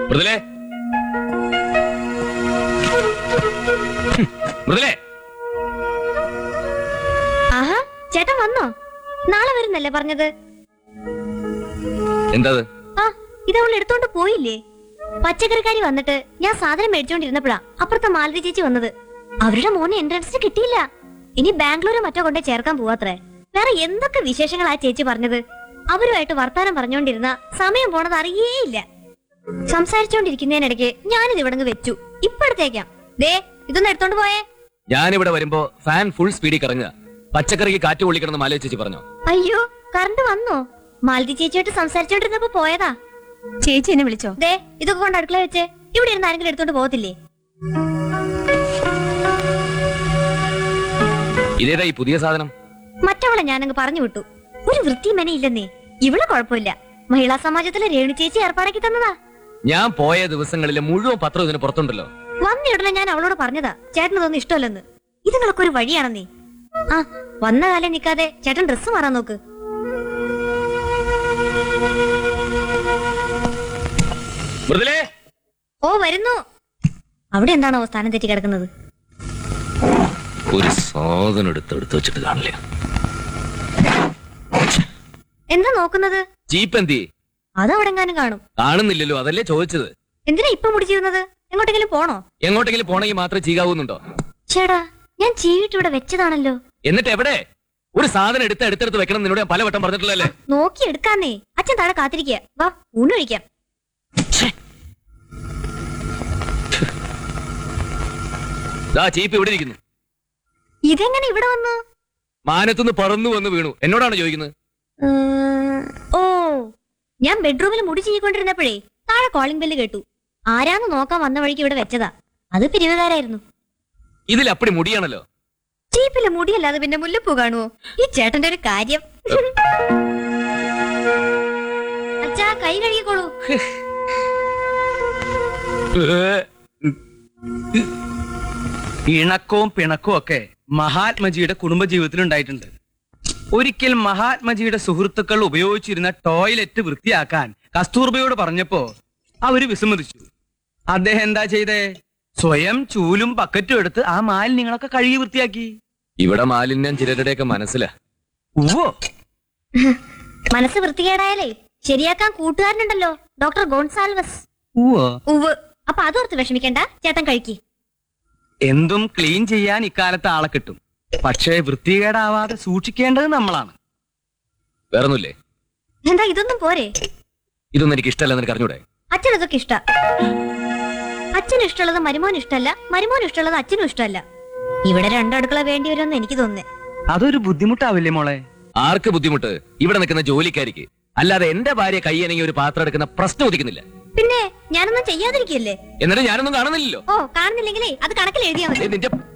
മൃദുലേ ഹും, മൃദുലേ ആഹാ ചേട്ടൻ വന്നോ നാളെ വരുന്നല്ലേ പറഞ്ഞത് എന്തത് ആ ഇത് അവൾ എടുത്തോണ്ട് പോയില്ലേ പച്ചക്കറിക്കാരി വന്നിട്ട് ഞാൻ സാധനം മേടിച്ചോണ്ടിരുന്നപ്പോഴാ അപ്പുറത്തെ മാലതി ചേച്ചി വന്നത് അവരുടെ മോനെ എൻട്രൻസിന് കിട്ടിയില്ല ഇനി ബാംഗ്ലൂരോ മറ്റോ കൊണ്ടേ ചേർക്കാൻ പോവാത്രേ വേറെ എന്തൊക്കെ വിശേഷങ്ങളാ ചേച്ചി പറഞ്ഞത് അവരുമായിട്ട് വർത്താനം പറഞ്ഞോണ്ടിരുന്ന സമയം പോണത് അറിയേയില്ല സംസാരിച്ചോണ്ടിരിക്കുന്നതിനിടയ്ക്ക് ഞാനിത് ഇവിടെ വെച്ചു ഇപ്പഴത്തേക്കാം ദേ ഇതൊന്ന് എടുത്തോണ്ട് പോയേ ഞാനിവിടെ വരുമ്പോ ഫാൻ ഫുൾ സ്പീഡിൽ കറങ്ങുക പച്ചക്കറിക്ക് കാറ്റ് കൊള്ളിക്കണമെന്ന് മാലയ ചേച്ചി പറഞ്ഞോ അയ്യോ കറണ്ട് വന്നോ മാലതി ചേച്ചിയായിട്ട് സംസാരിച്ചോണ്ടിരുന്നപ്പോ പോയതാ ചേച്ചി എന്നെ വിളിച്ചോ ദേ ഇതൊക്കെ കൊണ്ട് അടുക്കള വെച്ച് ഇവിടെ ഇരുന്ന് ആരെങ്കിലും എടുത്തോണ്ട് പോകത്തില്ലേ ഇതേതാ ഈ പുതിയ സാധനം മറ്റവളെ ഞാനങ്ങ് പറഞ്ഞു വിട്ടു ഒരു വൃത്തി മെനയില്ലെന്നേ ഇവള് കുഴപ്പമില്ല മഹിളാ സമാജത്തിലെ രേണു ചേച്ചി ഏർപ്പാടാക്കി തന്നതാ ഞാൻ പോയ ദിവസങ്ങളിൽ മുഴുവൻ പത്രം ഇതിന് പുറത്തുണ്ടല്ലോ വന്ന ഉടനെ ഞാൻ അവളോട് പറഞ്ഞതാ ചേട്ടനതൊന്നും ഇഷ്ടമല്ലെന്ന് ഇതുങ്ങളൊക്കെ ഒരു വഴിയാണെന്നേ ആ വന്ന കാലം നിക്കാതെ ചേട്ടൻ ഡ്രസ്സ് മാറാൻ നോക്ക് മൃദുലേ ഓ വരുന്നു അവിടെ എന്താണോ സ്ഥാനം തെറ്റി കിടക്കുന്നത് ഒരു സാധനം എടുത്ത് എടുത്ത് വെച്ചിട്ട് കാണില്ല എന്താ നോക്കുന്നത് ജീപ്പ് എന്തി അതവിടെങ്ങാനും കാണും കാണുന്നില്ലല്ലോ അതല്ലേ ചോദിച്ചത് എന്തിനാ ഇപ്പൊ മുടി ചെയ്യുന്നത് എങ്ങോട്ടെങ്കിലും പോണോ എങ്ങോട്ടെങ്കിലും പോണെങ്കിൽ മാത്രം ചീകാവുന്നുണ്ടോ ചേടാ ഞാൻ ചീവിട്ട് ഇവിടെ വെച്ചതാണല്ലോ എന്നിട്ട് എവിടെ ഒരു സാധനം എടുത്ത് എടുത്തെടുത്ത് വെക്കണം നിന്നോട് ഞാൻ പലവട്ടം പറഞ്ഞിട്ടുള്ളല്ലേ നോക്കി എടുക്കാന്നേ അച്ഛൻ താഴെ കാത്തിരിക്കുക വാ ഊണ് കഴിക്കാം ദാ ചീപ്പ് ഇവിടെ ഇരിക്കുന്നു ഇതെങ്ങനെ ഇവിടെ വന്നു മാനത്തുനിന്ന് പറന്നു വന്ന് വീണു എന്നോടാണ് ചോദിക്കുന്നത് ഉം, ഓ ഞാൻ ബെഡ്റൂമിൽ മുടി ചെയ്യിക്കൊണ്ടിരുന്നപ്പോഴേ താഴെ കോളിംഗ് ബെല്ല് കേട്ടു ആരാന്ന് നോക്കാൻ വന്ന വഴിക്ക് ഇവിടെ വെച്ചതാ അത് പിരിവുകാരായിരുന്നു ഇതിൽ അപ്പടി മുടിയാണല്ലോ ചീപ്പിലെ മുടിയല്ലാതെ പിന്നെ മുല്ലപ്പൂ കാണുവോ ഈ ചേട്ടന്റെ ഒരു കാര്യം അച്ഛാ കൈ കഴുകിക്കോളൂ ഇണക്കവും പിണക്കവും ഒക്കെ മഹാത്മജിയുടെ കുടുംബജീവിതത്തിൽ ഉണ്ടായിട്ടുണ്ട് ഒരിക്കൽ മഹാത്മജിയുടെ സുഹൃത്തുക്കൾ ഉപയോഗിച്ചിരുന്ന ടോയ്ലറ്റ് വൃത്തിയാക്കാൻ കസ്തൂർബയോട് പറഞ്ഞപ്പോ അവര് വിസമ്മതിച്ചു അദ്ദേഹം എന്താ ചെയ്തേ സ്വയം ചൂലും ബക്കറ്റും എടുത്ത് ആ മാലിന്യങ്ങളൊക്കെ കഴുകി വൃത്തിയാക്കി ഇവിടെ മാലിന്യം ചിലരുടെയൊക്കെ മനസ്സിലാ ഉവ്വോ മനസ്സ് വൃത്തികേടായാലേ ശരിയാക്കാൻ കൂട്ടുകാരനുണ്ടല്ലോ ഡോക്ടർ ഗോൺസാൽവസ് ഉവ്വോ ഉവ് അപ്പൊ അതോർത്ത് വിഷമിക്കണ്ട ചേട്ടൻ കഴിക്കി എന്തും ക്ലീൻ ചെയ്യാൻ ഇക്കാലത്ത് ആളെ കിട്ടും പക്ഷേ വൃത്തികേടാവാതെ സൂക്ഷിക്കേണ്ടത് നമ്മളാണ് വേറൊന്നുമില്ലേ എന്താ ഇതൊന്നും പോരെ ഇതൊന്നും എനിക്ക് ഇഷ്ടമല്ല നിനക്ക് അറിഞ്ഞൂടെ അച്ഛൻ ഇതൊക്കെ ഇഷ്ട അച്ഛന് ഇഷ്ടമുള്ളത് മരുമോൻ ഇഷ്ടമല്ല മരുമോൻ ഇഷ്ടമുള്ളത് അച്ഛനും ഇഷ്ടമല്ല ഇവിടെ രണ്ടടുക്കള വേണ്ടി വരുമെന്ന് എനിക്ക് തോന്നുന്നേ അതൊരു ബുദ്ധിമുട്ടാവില്ലേ മോളെ ആർക്ക് ബുദ്ധിമുട്ട് ഇവിടെ നിൽക്കുന്ന ജോലിക്കാരിക്ക് അല്ലാതെ എന്റെ ഭാര്യ കൈയണങ്ങി ഒരു പാത്രം എടുക്കുന്ന പ്രശ്നം ഉദിക്കുന്നില്ല പിന്നെ ഞാനൊന്നും ചെയ്യാതിരിക്കല്ലേ എന്നിട്ട് ഞാനൊന്നും കാണുന്നില്ലല്ലോ ഓ കാണുന്നില്ലെങ്കിലേ അത് കണക്കിൽ എഴുതിയാ ഏ, മതി നിന്റെ